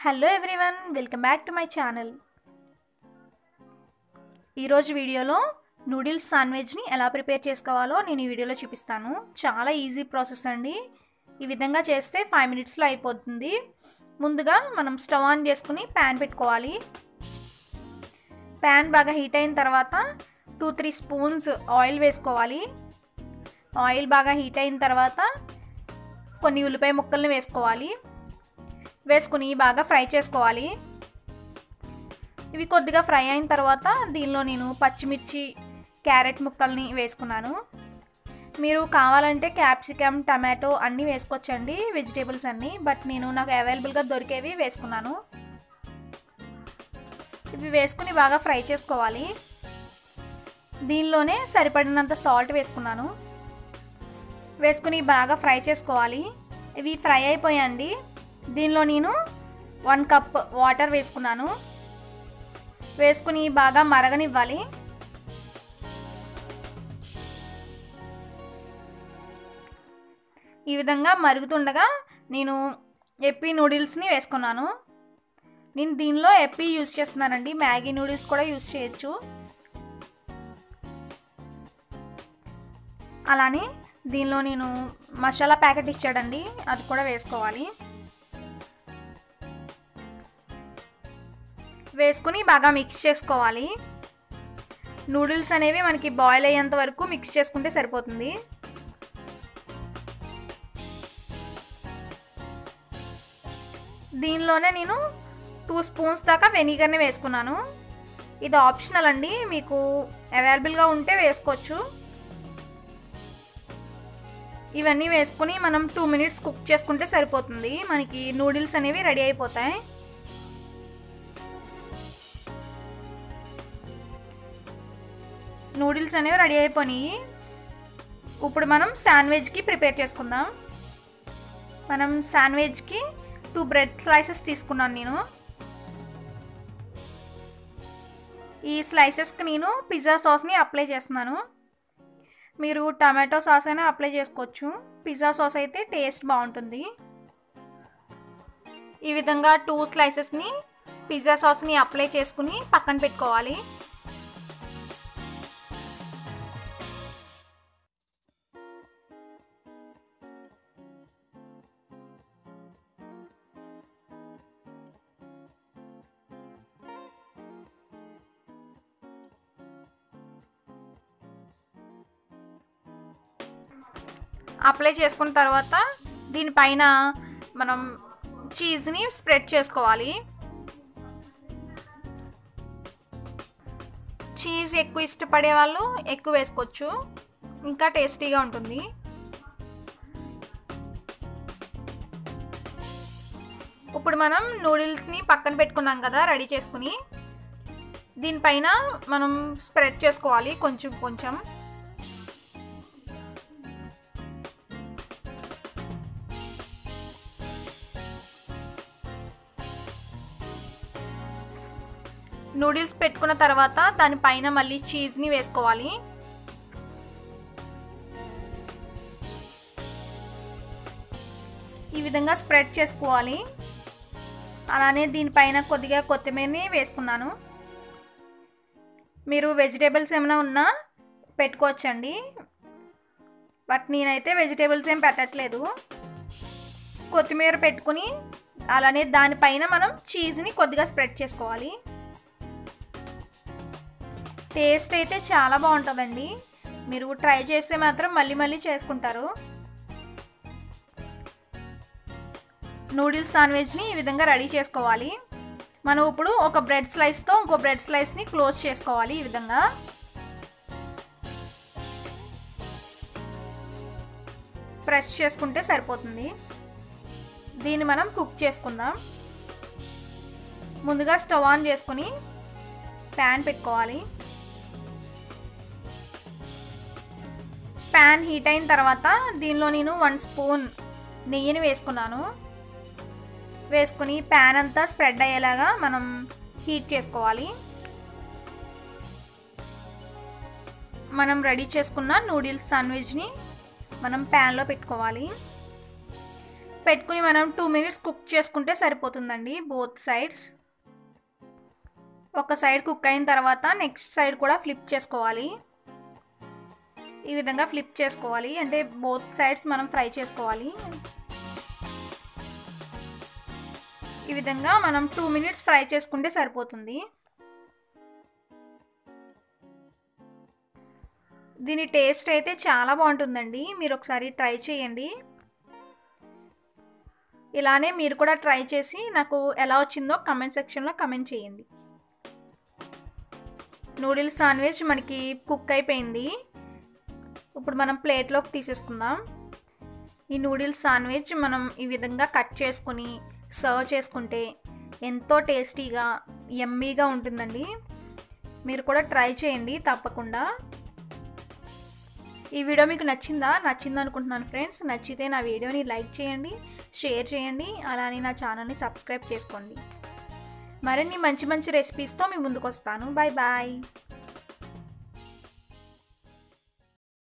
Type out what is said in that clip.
hello everyone welcome back to my channel ఈరోజు వీడియోలో noodles శాండ్విచ్ని ఎలా ప్రిపేర్ చేసుకోవాలో నేను ఈ వీడియోలో చూపిస్తాను చాలా ఈజీ ప్రాసెస్ అండి ఈ విధంగా చేస్తే ఫైవ్ మినిట్స్లో అయిపోతుంది ముందుగా మనం స్టవ్ ఆన్ చేసుకుని ప్యాన్ పెట్టుకోవాలి ప్యాన్ బాగా హీట్ అయిన తర్వాత టూ త్రీ స్పూన్స్ ఆయిల్ వేసుకోవాలి ఆయిల్ బాగా హీట్ అయిన తర్వాత కొన్ని ఉల్లిపాయ ముక్కల్ని వేసుకోవాలి వేసుకుని బాగా ఫ్రై చేసుకోవాలి ఇవి కొద్దిగా ఫ్రై అయిన తర్వాత దీనిలో నేను పచ్చిమిర్చి క్యారెట్ ముక్కల్ని వేసుకున్నాను మీరు కావాలంటే క్యాప్సికమ్ టమాటో అన్నీ వేసుకోవచ్చండి వెజిటేబుల్స్ అన్నీ బట్ నేను నాకు అవైలబుల్గా దొరికేవి వేసుకున్నాను ఇవి వేసుకుని బాగా ఫ్రై చేసుకోవాలి దీనిలోనే సరిపడినంత సాల్ట్ వేసుకున్నాను వేసుకుని బాగా ఫ్రై చేసుకోవాలి ఇవి ఫ్రై అయిపోయాయండి దీనిలో నేను వన్ కప్ వాటర్ వేసుకున్నాను వేసుకుని బాగా మరగనివ్వాలి ఈ విధంగా మరుగుతుండగా నేను ఎప్పి నూడిల్స్ని వేసుకున్నాను నేను దీనిలో ఎప్పి యూజ్ చేస్తున్నానండి మ్యాగీ నూడిల్స్ కూడా యూజ్ చేయొచ్చు అలానే దీనిలో నేను మసాలా ప్యాకెట్ ఇచ్చాడండి అది కూడా వేసుకోవాలి వేసుకుని బాగా మిక్స్ చేసుకోవాలి నూడిల్స్ అనేవి మనకి బాయిల్ అయ్యేంత వరకు మిక్స్ చేసుకుంటే సరిపోతుంది దీనిలోనే నేను టూ స్పూన్స్ దాకా వెనిగర్ని వేసుకున్నాను ఇది ఆప్షనల్ అండి మీకు అవైలబుల్గా ఉంటే వేసుకోవచ్చు ఇవన్నీ వేసుకుని మనం టూ మినిట్స్ కుక్ చేసుకుంటే సరిపోతుంది మనకి నూడిల్స్ అనేవి రెడీ అయిపోతాయి నూడిల్స్ అనేవి రెడీ అయిపోయినాయి ఇప్పుడు మనం శాండ్విచ్కి ప్రిపేర్ చేసుకుందాం మనం శాండ్విచ్కి టూ బ్రెడ్ స్లైసెస్ తీసుకున్నాను నేను ఈ స్లైసెస్కి నేను పిజ్జా సాస్ని అప్లై చేస్తున్నాను మీరు టమాటో సాస్ అయినా అప్లై చేసుకోవచ్చు పిజ్జా సాస్ అయితే టేస్ట్ బాగుంటుంది ఈ విధంగా టూ స్లైసెస్ని పిజ్జా సాస్ని అప్లై చేసుకుని పక్కన పెట్టుకోవాలి అప్లై చేసుకున్న తర్వాత దీనిపైన మనం చీజ్ని స్ప్రెడ్ చేసుకోవాలి చీజ్ ఎక్కువ ఇష్టపడే వాళ్ళు ఎక్కువ వేసుకోవచ్చు ఇంకా టేస్టీగా ఉంటుంది ఇప్పుడు మనం నూడిల్స్ని పక్కన పెట్టుకున్నాం కదా రెడీ చేసుకుని దీనిపైన మనం స్ప్రెడ్ చేసుకోవాలి కొంచెం కొంచెం నూడిల్స్ పెట్టుకున్న తర్వాత దానిపైన మళ్ళీ చీజ్ని వేసుకోవాలి ఈ విధంగా స్ప్రెడ్ చేసుకోవాలి అలానే దీనిపైన కొద్దిగా కొత్తిమీరని వేసుకున్నాను మీరు వెజిటేబుల్స్ ఏమైనా ఉన్నా పెట్టుకోవచ్చండి బట్ నేనైతే వెజిటేబుల్స్ ఏం పెట్టట్లేదు కొత్తిమీర పెట్టుకుని అలానే దానిపైన మనం చీజ్ని కొద్దిగా స్ప్రెడ్ చేసుకోవాలి టేస్ట్ అయితే చాలా బాగుంటుందండి మీరు ట్రై చేస్తే మాత్రం మళ్ళీ మళ్ళీ చేసుకుంటారు నూడిల్స్ శాండ్విచ్ని ఈ విధంగా రెడీ చేసుకోవాలి మనం ఇప్పుడు ఒక బ్రెడ్ స్లైస్తో ఇంకో బ్రెడ్ స్లైస్ని క్లోజ్ చేసుకోవాలి ఈ విధంగా ప్రెస్ చేసుకుంటే సరిపోతుంది దీన్ని మనం కుక్ చేసుకుందాం ముందుగా స్టవ్ ఆన్ చేసుకుని ప్యాన్ పెట్టుకోవాలి ప్యాన్ హీట్ అయిన తర్వాత దీనిలో నేను వన్ స్పూన్ నెయ్యిని వేసుకున్నాను వేసుకుని ప్యాన్ అంతా స్ప్రెడ్ అయ్యేలాగా మనం హీట్ చేసుకోవాలి మనం రెడీ చేసుకున్న నూడిల్స్ శాండ్విచ్ని మనం ప్యాన్లో పెట్టుకోవాలి పెట్టుకుని మనం టూ మినిట్స్ కుక్ చేసుకుంటే సరిపోతుందండి బోత్ సైడ్స్ ఒక సైడ్ కుక్ అయిన తర్వాత నెక్స్ట్ సైడ్ కూడా ఫ్లిప్ చేసుకోవాలి ఈ విధంగా ఫ్లిప్ చేసుకోవాలి అంటే బోత్ సైడ్స్ మనం ఫ్రై చేసుకోవాలి ఈ విధంగా మనం టూ మినిట్స్ ఫ్రై చేసుకుంటే సరిపోతుంది దీని టేస్ట్ అయితే చాలా బాగుంటుందండి మీరు ఒకసారి ట్రై చేయండి ఇలానే మీరు కూడా ట్రై చేసి నాకు ఎలా వచ్చిందో కమెంట్ సెక్షన్లో కమెంట్ చేయండి నూడిల్స్ శాండ్విచ్ మనకి కుక్ అయిపోయింది ఇప్పుడు మనం ప్లేట్లోకి తీసేసుకుందాం ఈ నూడిల్స్ శాండ్విచ్ మనం ఈ విధంగా కట్ చేసుకుని సర్వ్ చేసుకుంటే ఎంతో టేస్టీగా ఎమ్మీగా ఉంటుందండి మీరు కూడా ట్రై చేయండి తప్పకుండా ఈ వీడియో మీకు నచ్చిందా నచ్చింది అనుకుంటున్నాను ఫ్రెండ్స్ నచ్చితే నా వీడియోని లైక్ చేయండి షేర్ చేయండి అలానే నా ఛానల్ని సబ్స్క్రైబ్ చేసుకోండి మరిన్ని మంచి మంచి రెసిపీస్తో మీ ముందుకు వస్తాను బాయ్ బాయ్